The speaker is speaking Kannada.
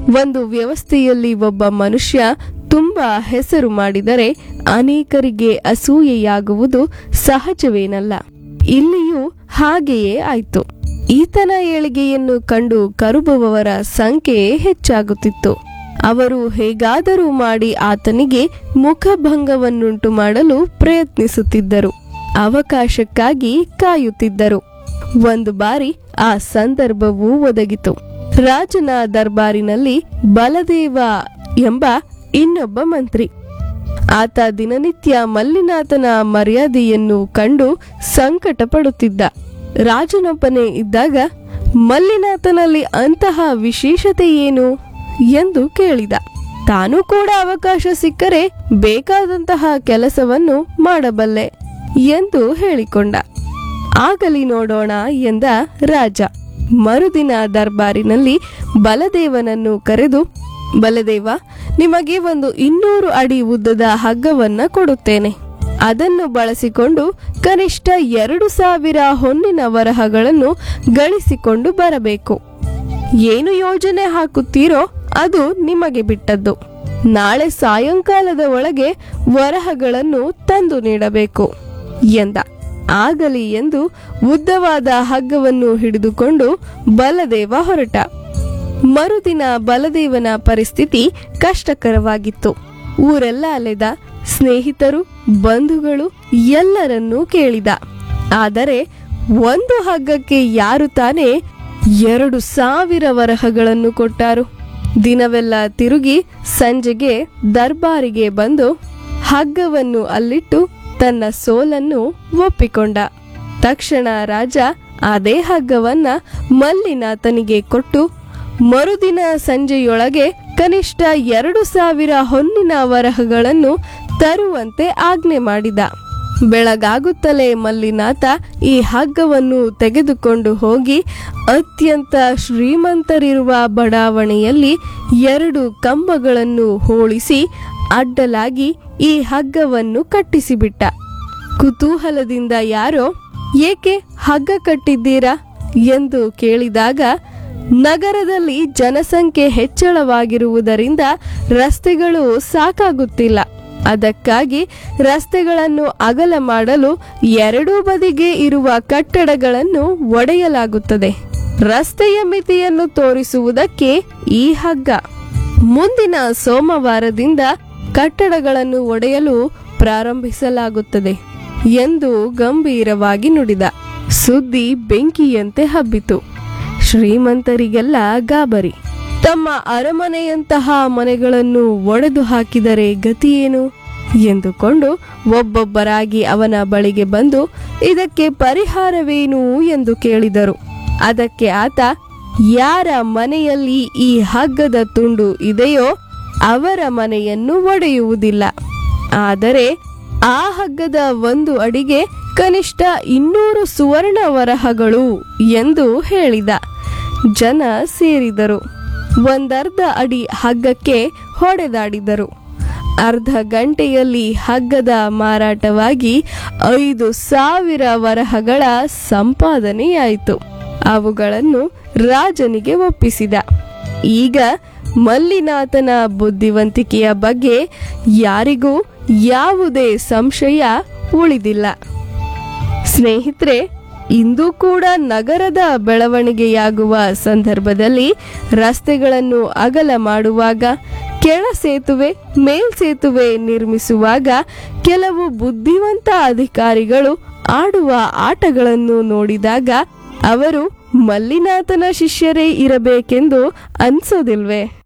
ಒಂದು ವ್ಯವಸ್ಥೆಯಲ್ಲಿ ಒಬ್ಬ ಮನುಷ್ಯ ತುಂಬಾ ಹೆಸರು ಮಾಡಿದರೆ ಅನೇಕರಿಗೆ ಅಸೂಯೆಯಾಗುವುದು ಸಹಜವೇನಲ್ಲ ಇಲ್ಲಿಯೂ ಹಾಗೆಯೇ ಆಯ್ತು ಈತನ ಏಳಿಗೆಯನ್ನು ಕಂಡು ಕರುಬುವವರ ಸಂಖ್ಯೆ ಹೆಚ್ಚಾಗುತ್ತಿತ್ತು ಅವರು ಹೇಗಾದರೂ ಮಾಡಿ ಆತನಿಗೆ ಮುಖಭಂಗವನ್ನುಂಟು ಮಾಡಲು ಪ್ರಯತ್ನಿಸುತ್ತಿದ್ದರು ಅವಕಾಶಕ್ಕಾಗಿ ಕಾಯುತ್ತಿದ್ದರು ಒಂದು ಬಾರಿ ಆ ಸಂದರ್ಭವೂ ಒದಗಿತು ರಾಜನ ದರ್ಬಾರಿನಲ್ಲಿ ಬಲದೇವ ಎಂಬ ಇನ್ನೊಬ್ಬ ಮಂತ್ರಿ ಆತ ದಿನನಿತ್ಯ ಮಲ್ಲಿನಾಥನ ಮರ್ಯಾದೆಯನ್ನು ಕಂಡು ಸಂಕಟ ಪಡುತ್ತಿದ್ದ ರಾಜನೊಬ್ಬನೇ ಇದ್ದಾಗ ಮಲ್ಲಿನಾಥನಲ್ಲಿ ಅಂತಹ ವಿಶೇಷತೆ ಏನು ಎಂದು ಕೇಳಿದ ತಾನು ಕೂಡ ಅವಕಾಶ ಸಿಕ್ಕರೆ ಬೇಕಾದಂತಹ ಕೆಲಸವನ್ನು ಮಾಡಬಲ್ಲೆ ಎಂದು ಹೇಳಿಕೊಂಡ ಆಗಲಿ ನೋಡೋಣ ಎಂದ ರಾಜ ಮರುದಿನ ದರ್ಬಾರಿನಲ್ಲಿ ಬಲದೇವನನ್ನು ಕರೆದು ಬಲದೇವ ನಿಮಗೆ ಒಂದು ಇನ್ನೂರು ಅಡಿ ಉದ್ದದ ಹಗ್ಗವನ್ನ ಕೊಡುತ್ತೇನೆ ಅದನ್ನು ಬಳಸಿಕೊಂಡು ಕನಿಷ್ಠ ಎರಡು ಸಾವಿರ ಹೊನ್ನಿನ ವರಹಗಳನ್ನು ಗಳಿಸಿಕೊಂಡು ಬರಬೇಕು ಏನು ಯೋಜನೆ ಹಾಕುತ್ತೀರೋ ಅದು ನಿಮಗೆ ಬಿಟ್ಟದ್ದು ನಾಳೆ ಸಾಯಂಕಾಲದ ಒಳಗೆ ವರಹಗಳನ್ನು ತಂದು ನೀಡಬೇಕು ಎಂದ ಆಗಲಿ ಎಂದು ಉದ್ದವಾದ ಹಗ್ಗವನ್ನು ಹಿಡಿದುಕೊಂಡು ಬಲದೇವ ಹೊರಟ ಮರುದಿನ ಬಲದೇವನ ಪರಿಸ್ಥಿತಿ ಕಷ್ಟಕರವಾಗಿತ್ತು ಊರೆಲ್ಲ ಅಲೆದ ಸ್ನೇಹಿತರು ಬಂಧುಗಳು ಎಲ್ಲರನ್ನೂ ಕೇಳಿದ ಆದರೆ ಒಂದು ಹಗ್ಗಕ್ಕೆ ಯಾರು ತಾನೇ ಎರಡು ಸಾವಿರ ವರಹಗಳನ್ನು ಕೊಟ್ಟಾರು ದಿನವೆಲ್ಲ ತಿರುಗಿ ಸಂಜೆಗೆ ದರ್ಬಾರಿಗೆ ಬಂದು ಹಗ್ಗವನ್ನು ಅಲ್ಲಿಟ್ಟು ತನ್ನ ಸೋಲನ್ನು ಒಪ್ಪಿಕೊಂಡ ತಕ್ಷಣ ರಾಜ ಅದೇ ಹಗ್ಗವನ್ನ ಮಲ್ಲಿನಾಥನಿಗೆ ಕೊಟ್ಟು ಮರುದಿನ ಸಂಜೆಯೊಳಗೆ ಕನಿಷ್ಠ ಎರಡು ಸಾವಿರ ಹೊನ್ನಿನ ವರಹಗಳನ್ನು ತರುವಂತೆ ಆಜ್ಞೆ ಮಾಡಿದ ಬೆಳಗಾಗುತ್ತಲೇ ಮಲ್ಲಿನಾಥ ಈ ಹಗ್ಗವನ್ನು ತೆಗೆದುಕೊಂಡು ಹೋಗಿ ಅತ್ಯಂತ ಶ್ರೀಮಂತರಿರುವ ಬಡಾವಣೆಯಲ್ಲಿ ಎರಡು ಕಂಬಗಳನ್ನು ಹೋಳಿಸಿ ಅಡ್ಡಲಾಗಿ ಈ ಹಗ್ಗವನ್ನು ಕಟ್ಟಿಸಿಬಿಟ್ಟ ಕುತೂಹಲದಿಂದ ಯಾರೋ ಏಕೆ ಹಗ್ಗ ಕಟ್ಟಿದ್ದೀರಾ ಎಂದು ಕೇಳಿದಾಗ ನಗರದಲ್ಲಿ ಜನಸಂಖ್ಯೆ ಹೆಚ್ಚಳವಾಗಿರುವುದರಿಂದ ರಸ್ತೆಗಳು ಸಾಕಾಗುತ್ತಿಲ್ಲ ಅದಕ್ಕಾಗಿ ರಸ್ತೆಗಳನ್ನು ಅಗಲ ಮಾಡಲು ಎರಡೂ ಬದಿಗೆ ಇರುವ ಕಟ್ಟಡಗಳನ್ನು ಒಡೆಯಲಾಗುತ್ತದೆ ರಸ್ತೆಯ ಮಿತಿಯನ್ನು ತೋರಿಸುವುದಕ್ಕೆ ಈ ಹಗ್ಗ ಮುಂದಿನ ಸೋಮವಾರದಿಂದ ಕಟ್ಟಡಗಳನ್ನು ಒಡೆಯಲು ಪ್ರಾರಂಭಿಸಲಾಗುತ್ತದೆ ಎಂದು ಗಂಭೀರವಾಗಿ ನುಡಿದ ಸುದ್ದಿ ಬೆಂಕಿಯಂತೆ ಹಬ್ಬಿತು ಶ್ರೀಮಂತರಿಗೆಲ್ಲ ಗಾಬರಿ ತಮ್ಮ ಅರಮನೆಯಂತಹ ಮನೆಗಳನ್ನು ಒಡೆದು ಹಾಕಿದರೆ ಗತಿಯೇನು ಎಂದುಕೊಂಡು ಒಬ್ಬೊಬ್ಬರಾಗಿ ಅವನ ಬಳಿಗೆ ಬಂದು ಇದಕ್ಕೆ ಪರಿಹಾರವೇನು ಎಂದು ಕೇಳಿದರು ಅದಕ್ಕೆ ಆತ ಯಾರ ಮನೆಯಲ್ಲಿ ಈ ಹಗ್ಗದ ತುಂಡು ಇದೆಯೋ ಅವರ ಮನೆಯನ್ನು ಒಡೆಯುವುದಿಲ್ಲ ಆದರೆ ಆ ಹಗ್ಗದ ಒಂದು ಅಡಿಗೆ ಕನಿಷ್ಠ ಇನ್ನೂರು ಸುವರ್ಣ ವರಹಗಳು ಎಂದು ಹೇಳಿದ ಜನ ಸೇರಿದರು ಒಂದರ್ಧ ಅಡಿ ಹಗ್ಗಕ್ಕೆ ಹೊಡೆದಾಡಿದರು ಅರ್ಧ ಗಂಟೆಯಲ್ಲಿ ಹಗ್ಗದ ಮಾರಾಟವಾಗಿ ಐದು ಸಾವಿರ ವರಹಗಳ ಸಂಪಾದನೆಯಾಯಿತು ಅವುಗಳನ್ನು ರಾಜನಿಗೆ ಒಪ್ಪಿಸಿದ ಈಗ ಮಲ್ಲಿನಾಥನ ಬುದ್ಧಿವಂತಿಕೆಯ ಬಗ್ಗೆ ಯಾರಿಗೂ ಯಾವುದೇ ಸಂಶಯ ಉಳಿದಿಲ್ಲ ಸ್ನೇಹಿತರೆ ಇಂದು ಕೂಡ ನಗರದ ಬೆಳವಣಿಗೆಯಾಗುವ ಸಂದರ್ಭದಲ್ಲಿ ರಸ್ತೆಗಳನ್ನು ಅಗಲ ಮಾಡುವಾಗ ಕೆಳ ಸೇತುವೆ ಮೇಲ್ಸೇತುವೆ ನಿರ್ಮಿಸುವಾಗ ಕೆಲವು ಬುದ್ಧಿವಂತ ಅಧಿಕಾರಿಗಳು ಆಡುವ ಆಟಗಳನ್ನು ನೋಡಿದಾಗ ಅವರು ಮಲ್ಲಿನಾಥನ ಶಿಷ್ಯರೇ ಇರಬೇಕೆಂದು ಅನ್ಸೋದಿಲ್ವೇ